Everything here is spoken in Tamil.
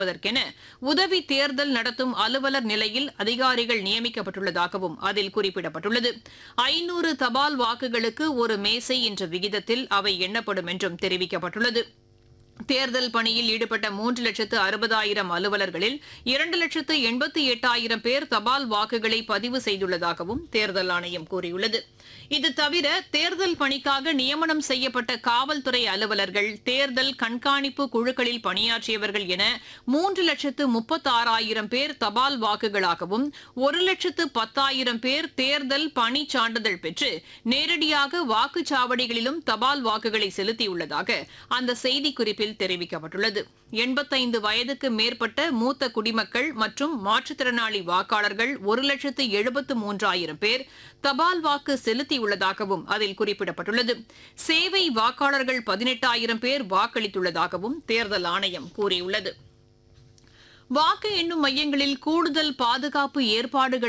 அதற்கென உதவி தேர்தல் நடத்தும் அலுவலர் நிலையில் அதிகாரிகள் நியமிக்கப்பட்டுள்ளதாகவும் அதில் குறிப்பிடப்பட்டுள்ளது ஐநூறு தபால் வாக்குகளுக்கு ஒரு மேசை என்ற விகிதத்தில் அவை எண்ணப்படும் என்றும் தெரிவிக்கப்பட்டுள்ளது தேர்தல் பணியில் ஈடுபட்ட மூன்று லட்சத்து அறுபதாயிரம் அலுவலர்களில் இரண்டு லட்சத்து எண்பத்தி எட்டாயிரம் பேர் தபால் வாக்குகளை பதிவு செய்துள்ளதாகவும் தேர்தல் ஆணையம் கூறியுள்ளது இது தவிர தேர்தல் பணிக்காக நியமனம் செய்யப்பட்ட காவல்துறை அலுவலர்கள் தேர்தல் கண்காணிப்பு குழுக்களில் பணியாற்றியவர்கள் என மூன்று லட்சத்து முப்பத்தாறாயிரம் பேர் தபால் வாக்குகளாகவும் ஒரு லட்சத்து பத்தாயிரம் பேர் தேர்தல் பணி சான்றிதழ் பெற்று நேரடியாக வாக்குச்சாவடிகளிலும் தபால் வாக்குகளை செலுத்தியுள்ளதாக அந்த செய்திக்குறிப்பில் தெரிவிக்கப்பட்டுள்ளது எண்பத்தைந்து வயதுக்கு மேற்பட்ட மூத்த குடிமக்கள் மற்றும் மாற்றுத்திறனாளி வாக்காளர்கள் ஒரு லட்சத்து எழுபத்து மூன்றாயிரம் பேர் தபால் வாக்கு செலுத்தியுள்ளதாகவும் அதில் குறிப்பிடப்பட்டுள்ளது சேவை வாக்காளர்கள் பதினெட்டாயிரம் பேர் வாக்களித்துள்ளதாகவும் தேர்தல் ஆணையம் கூறியுள்ளது வாக்கு எண்ணும் மையங்களில் கூடுதல் பாதுகாப்பு ஏற்பாடுகள்